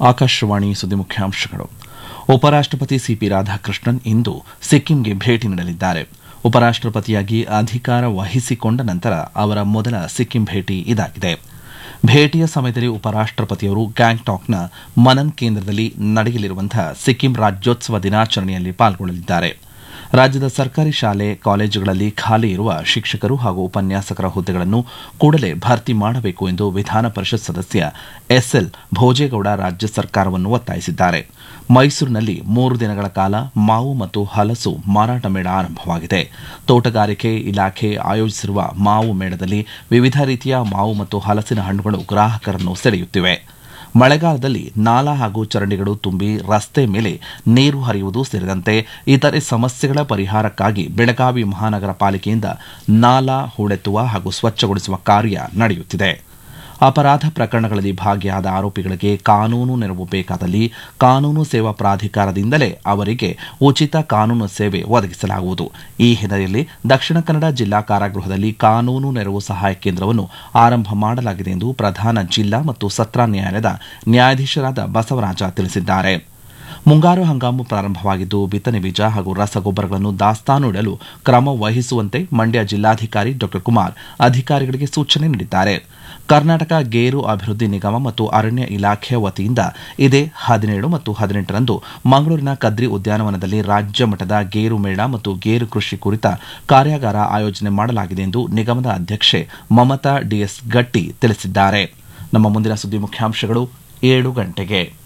ಆಕಾಶವಾಣಿ ಸುದ್ದಿ ಮುಖ್ಯಾಂಶಗಳು ಉಪರಾಷ್ಟಪತಿ ಸಿಪಿ ರಾಧಾಕೃಷ್ಣನ್ ಇಂದು ಸಿಕ್ಕಿಂಗೆ ಭೇಟಿ ನೀಡಲಿದ್ದಾರೆ ಉಪರಾಷ್ಟಪತಿಯಾಗಿ ಅಧಿಕಾರ ವಹಿಸಿಕೊಂಡ ನಂತರ ಅವರ ಮೊದಲ ಸಿಕ್ಕಿಂ ಭೇಟಿ ಇದಾಗಿದೆ ಭೇಟಿಯ ಸಮಯದಲ್ಲಿ ಉಪರಾಷ್ಟಪತಿಯವರು ಗ್ಯಾಂಗ್ಟಾಕ್ನ ಮನನ್ ಕೇಂದ್ರದಲ್ಲಿ ನಡೆಯಲಿರುವಂತಹ ಸಿಕ್ಕಿಂ ರಾಜ್ಯೋತ್ಸವ ದಿನಾಚರಣೆಯಲ್ಲಿ ಪಾಲ್ಗೊಳ್ಳಲಿದ್ದಾರೆ ರಾಜ್ಯದ ಸರ್ಕಾರಿ ಶಾಲೆ ಕಾಲೇಜುಗಳಲ್ಲಿ ಖಾಲಿ ಇರುವ ಶಿಕ್ಷಕರು ಹಾಗೂ ಉಪನ್ಯಾಸಕರ ಹುದ್ದೆಗಳನ್ನು ಕೂಡಲೇ ಭರ್ತಿ ಮಾಡಬೇಕು ಎಂದು ವಿಧಾನ ಪರಿಷತ್ ಸದಸ್ಯ ಎಸ್ಎಲ್ ಭೋಜೇಗೌಡ ರಾಜ್ಯ ಸರ್ಕಾರವನ್ನು ಒತ್ತಾಯಿಸಿದ್ದಾರೆ ಮೈಸೂರಿನಲ್ಲಿ ಮೂರು ದಿನಗಳ ಕಾಲ ಮಾವು ಮತ್ತು ಹಲಸು ಮಾರಾಟ ಮೇಳ ಆರಂಭವಾಗಿದೆ ತೋಟಗಾರಿಕೆ ಇಲಾಖೆ ಆಯೋಜಿಸಿರುವ ಮಾವು ಮೇಳದಲ್ಲಿ ವಿವಿಧ ರೀತಿಯ ಮಾವು ಮತ್ತು ಹಲಸಿನ ಹಣ್ಣುಗಳು ಗ್ರಾಹಕರನ್ನು ಸೆಳೆಯುತ್ತಿವೆ ಮಳೆಗಾಲದಲ್ಲಿ ನಾಲಾ ಹಾಗೂ ಚರಂಡಿಗಳು ತುಂಬಿ ರಸ್ತೆ ಮೇಲೆ ನೀರು ಹರಿಯುವುದು ಸೇರಿದಂತೆ ಇತರೆ ಸಮಸ್ಯೆಗಳ ಪರಿಹಾರಕ್ಕಾಗಿ ಬೆಳಗಾವಿ ಮಹಾನಗರ ಪಾಲಿಕೆಯಿಂದ ನಾಲಾ ಹೂಳೆತ್ತುವ ಹಾಗೂ ಸ್ವಚ್ಛಗೊಳಿಸುವ ಕಾರ್ಯ ನಡೆಯುತ್ತಿದೆ ಅಪರಾಧ ಪ್ರಕರಣಗಳಲ್ಲಿ ಭಾಗಿಯಾದ ಆರೋಪಿಗಳಿಗೆ ಕಾನೂನು ನೆರವು ಬೇಕಾದಲ್ಲಿ ಕಾನೂನು ಸೇವಾ ಪ್ರಾಧಿಕಾರದಿಂದಲೇ ಅವರಿಗೆ ಉಚಿತ ಕಾನೂನು ಸೇವೆ ಒದಗಿಸಲಾಗುವುದು ಈ ಹಿನ್ನೆಲೆಯಲ್ಲಿ ದಕ್ಷಿಣ ಕನ್ನಡ ಜಿಲ್ಲಾ ಕಾರಾಗೃಹದಲ್ಲಿ ಕಾನೂನು ನೆರವು ಸಹಾಯ ಕೇಂದ್ರವನ್ನು ಆರಂಭ ಮಾಡಲಾಗಿದೆ ಎಂದು ಪ್ರಧಾನ ಜಿಲ್ಲಾ ಮತ್ತು ಸತ್ರ ನ್ಯಾಯಾಲಯದ ನ್ಯಾಯಾಧೀಶರಾದ ಬಸವರಾಜ ತಿಳಿಸಿದ್ದಾರೆ ಮುಂಗಾರು ಹಂಗಾಮು ಪ್ರಾರಂಭವಾಗಿದ್ದು ಬಿತ್ತನೆ ಬೀಜ ಹಾಗೂ ರಸಗೊಬ್ಬರಗಳನ್ನು ದಾಸ್ತಾನು ಇಡಲು ಕ್ರಮ ವಹಿಸುವಂತೆ ಮಂಡ್ಯ ಜಿಲ್ಲಾಧಿಕಾರಿ ಡಾ ಕುಮಾರ್ ಅಧಿಕಾರಿಗಳಿಗೆ ಸೂಚನೆ ನೀಡಿದ್ದಾರೆ ಕರ್ನಾಟಕ ಗೇರು ಅಭಿವೃದ್ಧಿ ನಿಗಮ ಮತ್ತು ಅರಣ್ಯ ಇಲಾಖೆಯ ವತಿಯಿಂದ ಇದೇ ಹದಿನೇಳು ಮತ್ತು ಹದಿನೆಂಟರಂದು ಮಂಗಳೂರಿನ ಕದ್ರಿ ಉದ್ಯಾನವನದಲ್ಲಿ ರಾಜ್ಯ ಮಟ್ಟದ ಗೇರು ಮೇಳ ಮತ್ತು ಗೇರು ಕೃಷಿ ಕುರಿತ ಕಾರ್ಯಾಗಾರ ಆಯೋಜನೆ ಮಾಡಲಾಗಿದೆ ಎಂದು ನಿಗಮದ ಅಧ್ಯಕ್ಷೆ ಮಮತಾ ಡಿಎಸ್ ಗಟ್ಟಿ ತಿಳಿಸಿದ್ದಾರೆ ನಮ್ಮ ಮುಂದಿನ ಸುದ್ದಿ ಮುಖ್ಯಾಂಶಗಳು ಏಳು ಗಂಟೆಗೆ